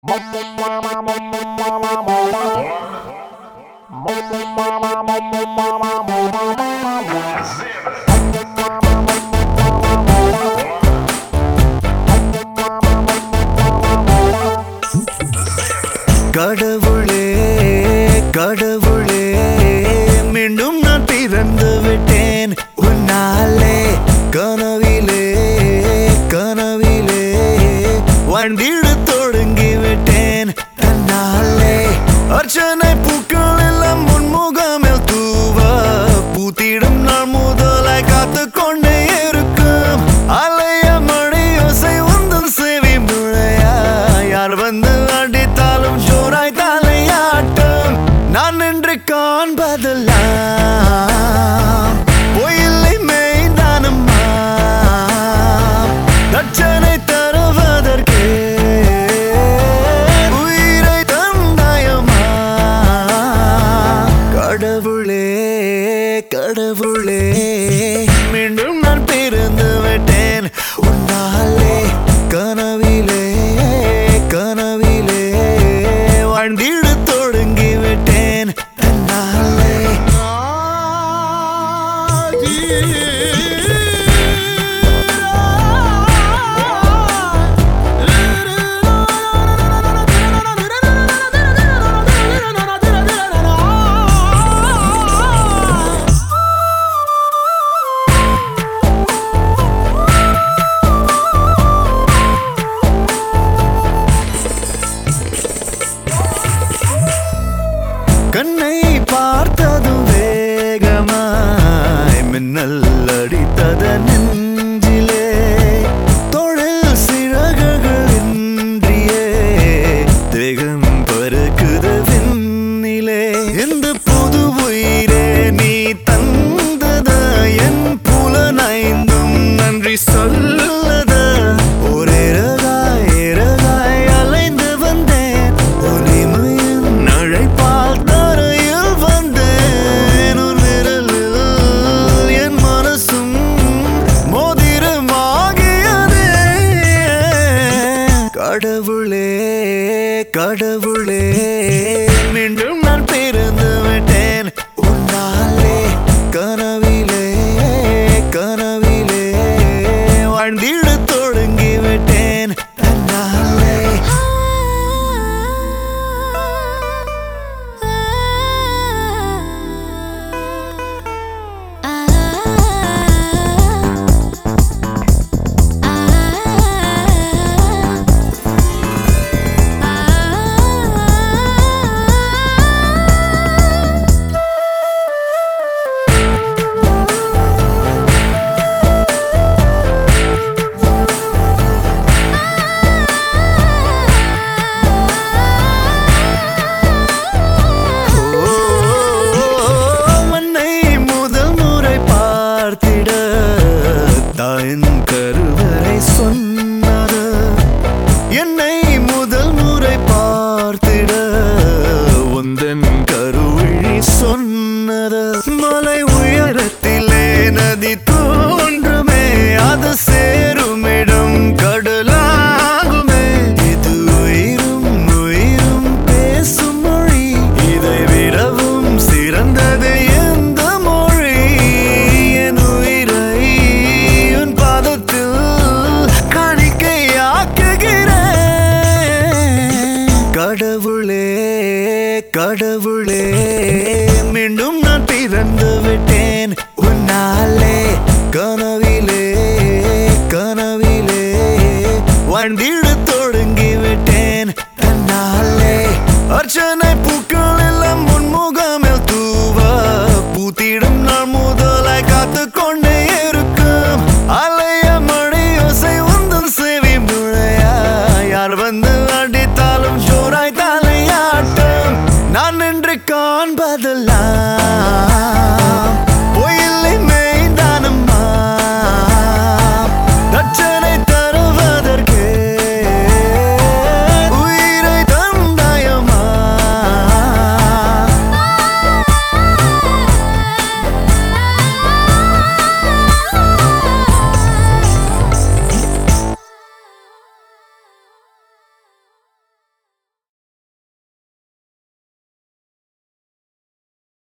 கடவுளே கடவுளே மீண்டும் நான் பிறந்து விட்டேன் உன்னாலே கனவிலே கனவிலே வாழ்ந்திட தொடங்கி விட்டேன் தன்னாலே அர்ச்சனை பூக்கள் எல்லாம் முன்முகமில் தூவ பூத்திடும் நாள் முதலாய் காத்து கொண்டே இருக்கும் அலைய மழை யோசை உந்தன் சேவை முழையா யார் வந்து அடித்தாலும் ஜோராய் தலையாட்டம் நான் நின்று காண்பதெல்லாம் பொயில்லை மெய்தானம்மா தட்சனை தருவதற்கே உயிரை தந்தாயம்மா கடவுளே கடவுளே மீண்டும் நான் பிறந்து விட்டேன் உன்னாலே கனவிலே கனவிலே வாழ்ந்திட தொடங்கி விட்டேன் தன்னாலே கண்ணை பார்த்ததும் வேகமாய் மின்னல் அடித்தத நெஞ்சிலே தொழில் சிறகுகள் இன்றியே தேகம் பறக்குது விண்ணிலே இந்த புது உயிரே நீ தந்தத என் புலனைந்தும் நன்றி சொல்லத ஒரே ரகாய் ரகாய் அலைந்து வந்தேன் ஒளிமையின் அழைப்பால் தரையில் வந்தேன் உன் விரலில் என் மனசும் மோதிரமாகியதே கடவுளே கடவுளே மீண்டும் நான் பிறந்து விட்டேன் உன்னாலே கனவிலே கனவிலே வாழ்ந்திட தொடங்கி விட்டேன் தன்னாலே மண்ணை முதல் முறை பார்த்திட தாயின் கருவறை சொன்னது என்னை முதல் முறை பார்த்திட உந்தன் கருவிழி சொன்னது மலை உயரத்திலே நதி தோன்றுமே அது சேருமிடம் கடலாகுமே இது உயிரும் உயிரும் பேசும் மொழி இதை விடவும் சிறந்தது எந்த மொழி என் உயிரை உன் பாதத்தில் காணிக்கையாக்குகிறேன் கடவுளே கடவுளே மீண்டும் நான் பிறந்து விட்டேன் உன்னாலே கனவிலே கனவிலே வாழ்ந்திட தொடங்கி விட்டேன் தன்னாலே அர்ச்சனை பூக்கள் எல்லாம் முன்முகமில் தூவ பூத்திடும் நாள் முதலாய் காத்து கொண்டே இருக்கும் அலைய மழை யோசை உந்தன் சேவை முழையா யார் வந்து அடித்தாலும் ஜோராய் தலையாட்டம் நான் நின்று காண்பதெல்லாம்